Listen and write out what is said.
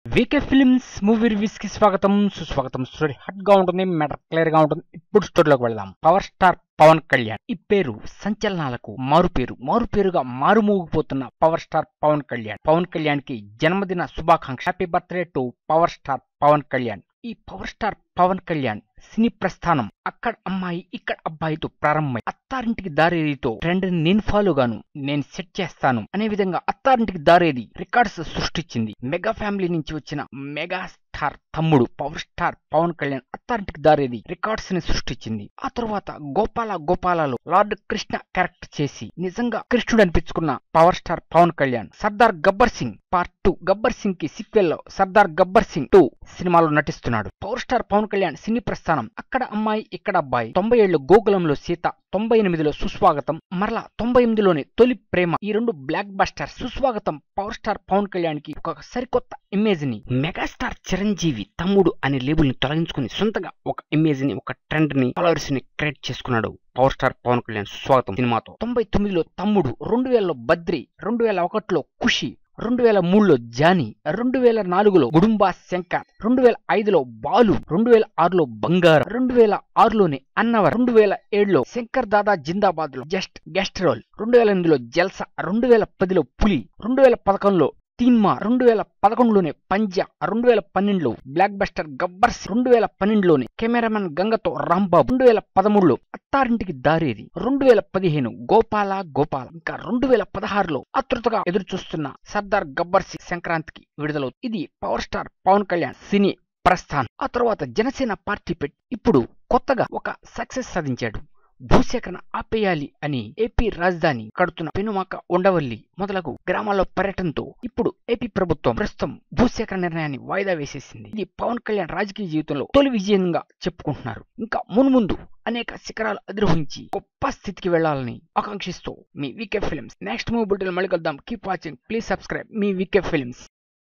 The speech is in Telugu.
వీకే ఫిల్మ్స్ మూవీ రివ్యూస్ కి స్వాగతం సుస్వాగతం స్టోరీ హాట్ గా ఉంటుంది మ్యాటర్ క్లియర్ గా ఉంటుంది ఇప్పుడు స్టోరీలోకి వెళ్దాం పవర్ స్టార్ పవన్ కళ్యాణ్ ఈ పేరు సంచలనాలకు మారు పేరు మారు పేరుగా మారుమోగిపోతున్న పవర్ స్టార్ పవన్ కళ్యాణ్ పవన్ కళ్యాణ్ కి జన్మదిన శుభాకాంక్ష happy birthday to power star Pawan Kalyan ఈ పవర్ స్టార్ పవన్ కళ్యాణ్ సినీ ప్రస్థానం అక్కడ అమ్మాయి ఇక్కడ అబ్బాయితో ప్రారంభమై అత్తారింటికి దారేదితో ట్రెండ్ నేను ఫాలో గాను నేను సెట్ చేస్తాను అనే విధంగా అత్తారింటికి దారేది రికార్డ్స్ సృష్టించింది మెగా ఫ్యామిలీ నుంచి వచ్చిన మెగా స్టార్ తమ్ముడు power star Pawan Kalyan Attarintiki Daredi records ని సృష్టించింది ఆ తర్వాత గోపాల గోపాలలో లార్డ్ కృష్ణ క్యారెక్టర్ చేసి నిజంగా కృష్ణుడు అనిపించుకున్న power star Pawan Kalyan Sardaar Gabbar Singh part two Gabbar Singh కి సీక్వెల్ లో సర్దార్ గబ్బర్ సింగ్ టూ సినిమాలో నటిస్తున్నాడు పవర్ స్టార్ పవన్ కళ్యాణ్ సినీ ప్రస్థానం అక్కడ అమ్మాయి ఇక్కడ అబ్బాయి తొంభై ఏళ్ళు గోకులంలో సీత తొంభై ఎనిమిదిలో సుస్వాగతం మరలా తొంభై ఎనిమిదిలోని తొలి ప్రేమ ఈ రెండు blockbuster Suswagatham power star Pawan Kalyan కి ఒక సరికొత్త ఇమేజ్ ని మెగాస్టార్ చిరంజీవి తమ్ముడు అనే లేబుల్ ని తొలగించుకుని సొంతగా ఒక ఇమేజ్ ని ఒక ట్రెండ్ ని ఫాలోవర్స్ ని క్రియేట్ చేసుకున్నాడు పవర్ స్టార్ పవన్ కళ్యాణ్ సుస్వాగతం సినిమాతో తొంభై తొమ్మిదిలో తమ్ముడు రెండు వేలలో బద్రి రెండు వేల ఒకటిలో ఖుషి రెండు వేల మూడులో జానీ రెండు వేల నాలుగులో గుడుంబా శంకర్ రెండు వేల ఐదులో బాలు రెండు వేల ఆరులో బంగారం రెండు వేల ఆరులోని అన్నవర్ రెండు వేల ఏడులో శంకర్ దాదా జిందాబాద్ లో జస్ట్ గెస్ట్ రోల్ రెండు వేల ఎనిమిదిలో జల్సా రెండు వేల పదిలో పులి రెండు వేల పదకొండులో తీన్మా రెండు వేల పదకొండులోనే పంజా రెండు వేల పన్నెండులో బ్లాక్ బస్టర్ గబ్బర్స్ రెండు వేల పన్నెండులోనే కెమెరామెన్ గంగతో రాంబాబు రెండు వేల పదమూడులో అత్తారింటికి దారేది రెండు వేల పదిహేను గోపాల గోపాల ఇంకా రెండు వేల పదహారులో ఆతృతగా ఎదురు చూస్తున్న సర్దార్ గబ్బర్ సింగ్ సంక్రాంతికి విడుదలవుతుంది ఇది పవర్ స్టార్ పవన్ కళ్యాణ్ సినీ ప్రస్థాన్ ఆ తర్వాత జనసేన పార్టీ పెట్టి ఇప్పుడు కొత్తగా ఒక సక్సెస్ సాధించాడు భూసేకరణ ఆపేయాలి అని ఏపీ రాజధాని కడుతున్న పెనుమాక ఉండవల్లి మొదలగు గ్రామాల్లో పర్యటనతో ఇప్పుడు ఏపీ ప్రభుత్వం ప్రస్తుతం భూసేకరణ నిర్ణయాన్ని వాయిదా వేసేసింది ఇది పవన్ కళ్యాణ్ రాజకీయ జీవితంలో తొలి విజయంగా చెప్పుకుంటున్నారు ఇంకా మున్ముందు అనేక శిఖరాలు అధిరోహించి గొప్ప స్థితికి వెళ్లాలని ఆకాంక్షిస్తూ మీ VK Films next movie bulletin మళ్ళీ కలుద్దాం కీప్ వాచింగ్ ప్లీజ్ సబ్స్క్రైబ్ మీ వీకే ఫిల్మ్స్